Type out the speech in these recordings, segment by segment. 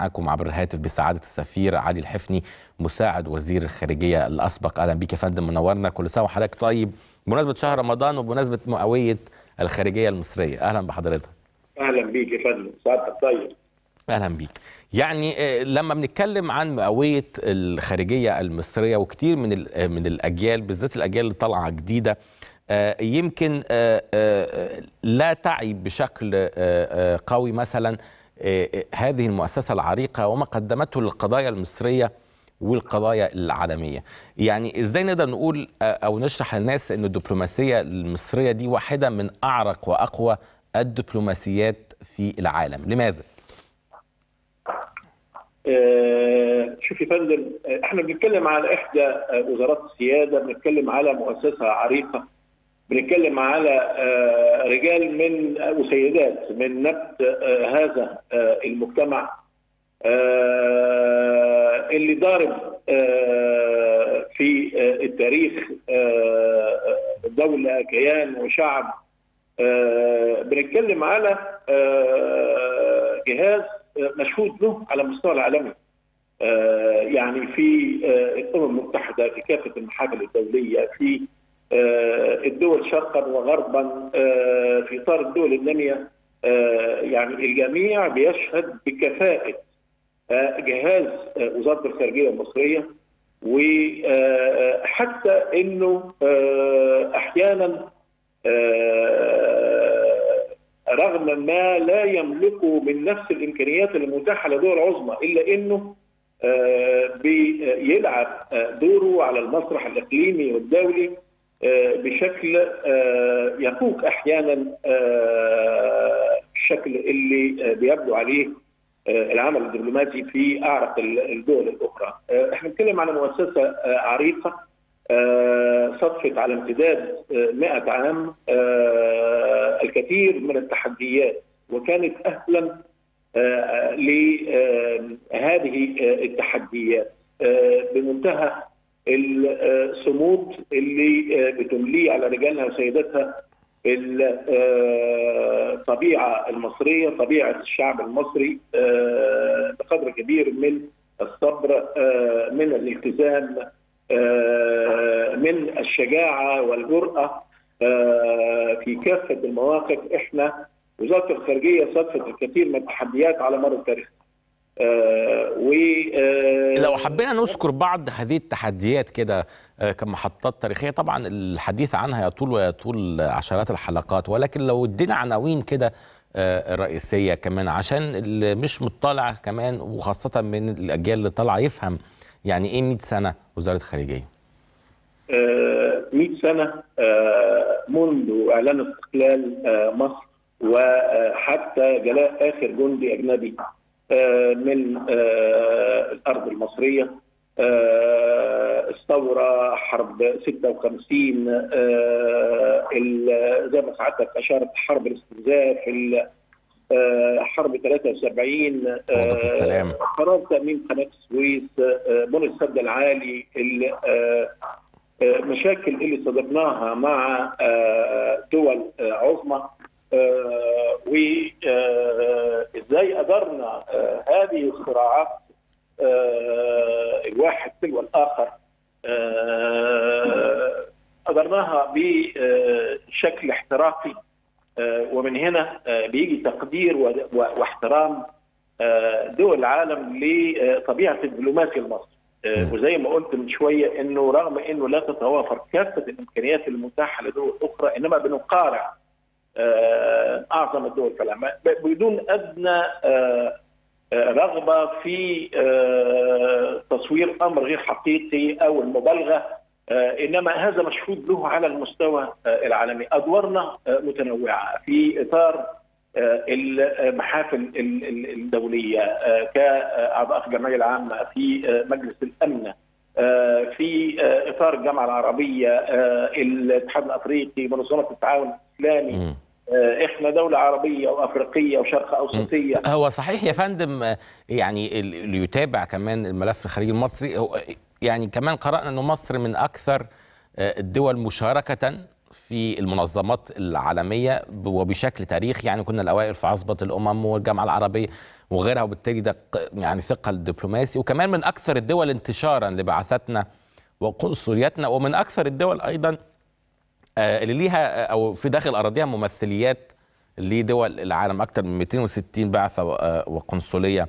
معاكم عبر الهاتف بسعاده السفير علي الحفني مساعد وزير الخارجيه الاسبق اهلا بيك يا فندم منورنا كل سنه وحضرتك طيب بمناسبه شهر رمضان وبمناسبه مئويه الخارجيه المصريه اهلا بحضرتك اهلا بيك يا فندم سعادتك طيب اهلا بيك يعني لما بنتكلم عن مئويه الخارجيه المصريه وكتير من من الاجيال بالذات الاجيال اللي طالعه جديده يمكن لا تعي بشكل قوي مثلا هذه المؤسسه العريقه وما قدمته للقضايا المصريه والقضايا العالميه يعني ازاي نقدر نقول او نشرح للناس ان الدبلوماسيه المصريه دي واحده من اعرق واقوى الدبلوماسيات في العالم لماذا آه شوف يا فندم احنا بنتكلم على احدى وزارات السياده بنتكلم على مؤسسه عريقه بنتكلم على آه رجال من وسيدات من نبت آه هذا المجتمع اللي ضارب في التاريخ دولة كيان وشعب بنتكلم على جهاز مشهود له على المستوى العالمي يعني في الامم المتحده في كافه المحافل الدوليه في الدول شرقا وغربا في اطار الدول الناميه يعني الجميع بيشهد بكفاءه جهاز وزاره الخارجيه المصريه وحتى انه احيانا رغم ما لا يملكه من نفس الامكانيات المتاحه لدول عظمى الا انه بيلعب دوره على المسرح الاقليمي والدولي بشكل يفوق احيانا الشكل اللي بيبدو عليه العمل الدبلوماسي في اعرق الدول الاخرى. احنا بنتكلم على مؤسسه عريقه صدفت على امتداد 100 عام الكثير من التحديات وكانت اهلا لهذه التحديات بمنتهى الصمود اللي بتمليه على رجالها وسيداتها الطبيعه المصريه طبيعه الشعب المصري بقدر كبير من الصبر من الالتزام من الشجاعه والجراه في كافه المواقف احنا وزاره الخارجيه صدفت الكثير من التحديات على مر التاريخ و لو حبينا نذكر بعض هذه التحديات كده كمحطات تاريخيه طبعا الحديث عنها يطول ويطول عشرات الحلقات ولكن لو ادينا عناوين كده رئيسيه كمان عشان اللي مش مطلع كمان وخاصه من الاجيال اللي طالعه يفهم يعني ايه 100 سنه وزاره خارجيه 100 سنه منذ اعلان استقلال مصر وحتى جلاء اخر جندي اجنبي من الارض المصريه الثوره حرب 56 زي ما سعادتك اشارت حرب الاستنزاف حرب 73 السلام قرار تامين قناه السويس بنى السد العالي مشاكل اللي صادفناها مع دول عظمى وازاي قدرنا هذه الصراعات الواحد تلو الاخر قدرناها بشكل احترافي ومن هنا بيجي تقدير واحترام دول العالم لطبيعه الدبلوماسي المصري وزي ما قلت من شويه انه رغم انه لا تتوافر كافه الامكانيات المتاحه لدول اخرى انما بنقارع اعظم الدول في العالم بدون ادنى رغبه في تصوير امر غير حقيقي او المبالغه انما هذا مشهود له على المستوى العالمي ادوارنا متنوعه في اطار المحافل الدوليه كاعضاء الجمعيه العامه في مجلس الامن في اطار الجامعه العربيه الاتحاد الافريقي منظمه التعاون الاسلامي احنا دوله عربيه وافريقيه وشرق اوسطيه هو صحيح يا فندم يعني اللي يتابع كمان الملف الخارجي المصري هو يعني كمان قرانا انه مصر من اكثر الدول مشاركه في المنظمات العالمية وبشكل تاريخي يعني كنا الأوائل في عصبة الأمم والجامعة العربية وغيرها وبالتالي ده يعني ثقل دبلوماسي وكمان من أكثر الدول انتشارا لبعثاتنا وقنصلياتنا ومن أكثر الدول أيضا اللي ليها أو في داخل أراضيها ممثليات لدول العالم أكثر من 260 بعثة وقنصلية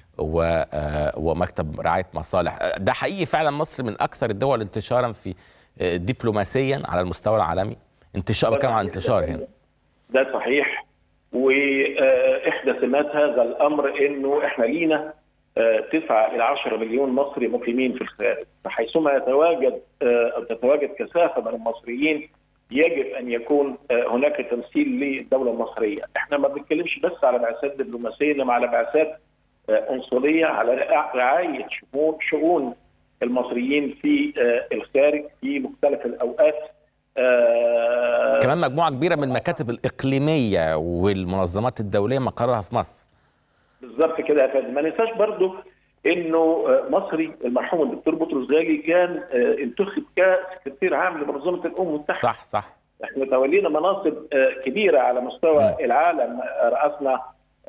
ومكتب رعاية مصالح ده حقيقي فعلا مصر من أكثر الدول انتشارا في دبلوماسيا على المستوى العالمي انتشار كم عن انتشار هنا ده صحيح واحدى سمات هذا الامر انه احنا لينا 9 الى 10 مليون مصري مقيمين في الخارج فحيثما يتواجد او تتواجد كثافه من المصريين يجب ان يكون هناك تمثيل للدوله المصريه، احنا ما بنتكلمش بس على بعثات دبلوماسيه انما على بعثات عنصريه على رعايه شؤون شؤون المصريين في الخارج في مختلف الاوقات كمان مجموعه كبيره من المكاتب الاقليميه والمنظمات الدوليه مقرها في مصر بالظبط كده يا فندم ما ننساش برضو انه مصري المرحوم الدكتور بطرس غالي كان انتخب كسكرتير عام لمنظمه الامم المتحده صح صح احنا تولينا مناصب كبيره على مستوى م. العالم راسنا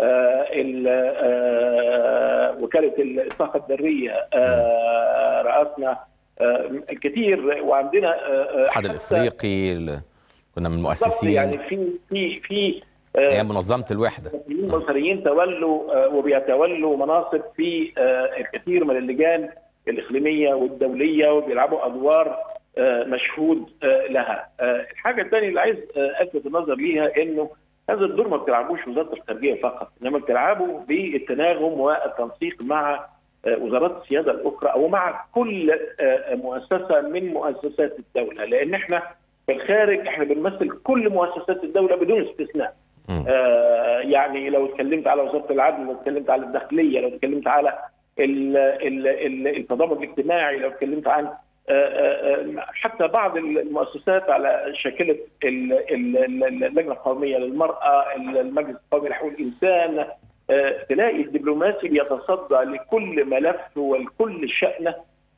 وكاله الطاقه الذريه راسنا الكثير وعندنا الاتحاد الافريقي كنا من المؤسسين يعني في في في هي منظمه الوحده المصريين تولوا وبيتولوا مناصب في الكثير من اللجان الاقليميه والدوليه وبيلعبوا ادوار مشهود لها. الحاجه الثانيه اللي عايز الفت النظر ليها انه هذا الدور ما بتلعبوش وزاره الخارجيه فقط انما بتلعبوا بالتناغم والتنسيق مع وزارات السياده الاخرى او مع كل مؤسسه من مؤسسات الدوله لان احنا في الخارج احنا بنمثل كل مؤسسات الدوله بدون استثناء. آه يعني لو اتكلمت على وزاره العدل لو اتكلمت على الداخليه لو اتكلمت على ال ال ال التضامن الاجتماعي لو اتكلمت عن آه آه حتى بعض المؤسسات على شاكله اللجنه القوميه للمراه المجلس القومي لحقوق الانسان تلاقي الدبلوماسي بيتصدى لكل ملف ولكل شأن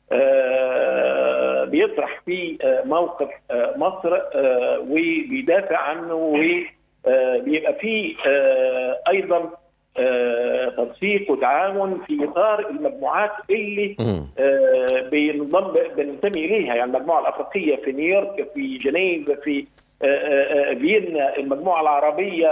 بيطرح فيه موقف مصر وبيدافع عنه وبيبقى فيه ايضا تنسيق وتعاون في اطار المجموعات اللي بينضم بننتمي اليها يعني المجموعه الافريقيه في نيويورك في جنيف في فيينا المجموعه العربيه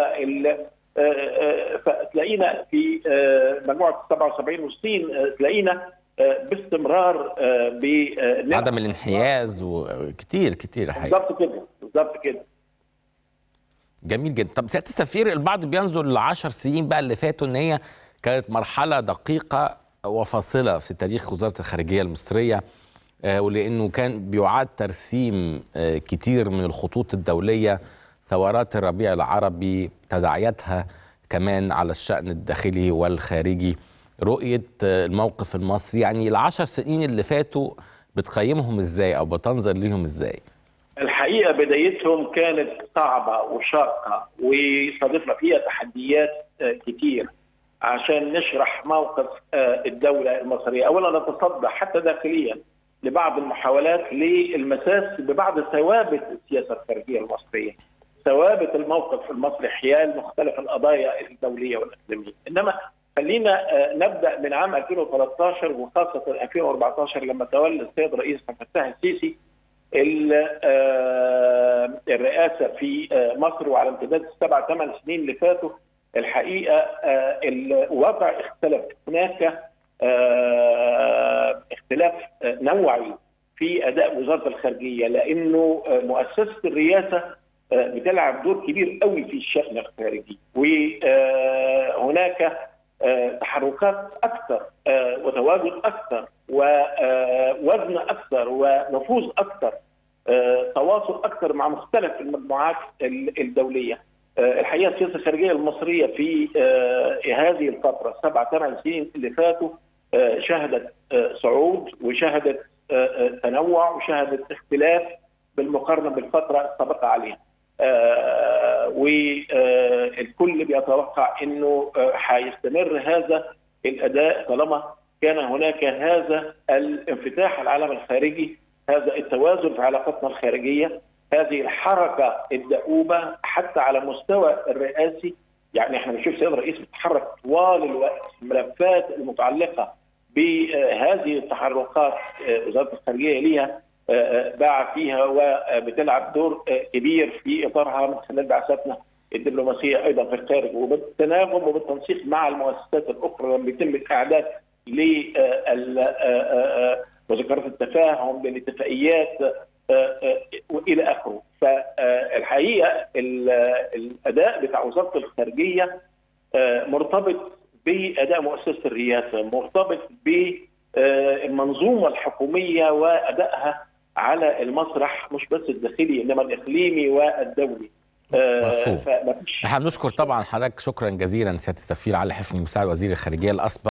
فتلاقينا في مجموعه 77 والصين تلاقينا باستمرار عدم الانحياز وكتير كتير الحقيقه بالظبط كده بالظبط كده جميل جدا طب سياده السفير البعض بينظر للعشر سنين بقى اللي فاتوا ان هي كانت مرحله دقيقه وفاصله في تاريخ وزاره الخارجيه المصريه ولانه كان بيعاد ترسيم كتير من الخطوط الدوليه ثورات الربيع العربي تداعياتها كمان على الشأن الداخلي والخارجي رؤية الموقف المصري يعني العشر سنين اللي فاتوا بتقيمهم ازاي او بتنظر ليهم ازاي الحقيقة بدايتهم كانت صعبة وشاقة وصادفنا فيها تحديات كتير عشان نشرح موقف الدولة المصرية أولا نتصدى حتى داخليا لبعض المحاولات للمساس ببعض ثوابت السياسة الخارجية المصرية ثوابت الموقف المصري حيال مختلف القضايا الدوليه والاقليميه، انما خلينا نبدا من عام 2013 وخاصه 2014 لما تولى السيد الرئيس عبد الفتاح السيسي الرئاسه في مصر وعلى امتداد السبع ثمان سنين اللي فاتوا الحقيقه الوضع اختلف هناك اختلاف نوعي في اداء وزاره الخارجيه لانه مؤسسه الرئاسه بتلعب دور كبير قوي في الشأن الخارجي وهناك تحركات أكثر وتواجد أكثر ووزن أكثر ونفوذ أكثر تواصل أكثر مع مختلف المجموعات الدولية الحقيقة السياسة الخارجية المصرية في هذه الفترة سبع ثمان سنين اللي فاتوا شهدت صعود وشهدت تنوع وشهدت اختلاف بالمقارنة بالفترة السابقة عليها آه والكل بيتوقع انه هيستمر آه هذا الاداء طالما كان هناك هذا الانفتاح على العالم الخارجي هذا التوازن في علاقاتنا الخارجيه هذه الحركه الدؤوبه حتى على مستوى الرئاسي يعني احنا بنشوف سيد الرئيس بيتحرك طوال الوقت الملفات المتعلقه بهذه التحركات وزاره الخارجيه ليها باع فيها وبتلعب دور كبير في اطارها من خلال بعثاتنا الدبلوماسيه ايضا في الخارج وبالتناغم وبالتنسيق مع المؤسسات الاخرى لما بيتم الاعداد لمذكرات التفاهم للاتفاقيات والى اخره فالحقيقه الاداء بتاع وزاره الخارجيه مرتبط باداء مؤسسه الرئاسه مرتبط بالمنظومه الحكوميه وادائها على المسرح مش بس الداخلي انما الاقليمي والدولي مفهوم احنا بنشكر طبعا حضرتك شكرا جزيلا سياده السفير علي حفني مساعد وزير الخارجيه الاسبق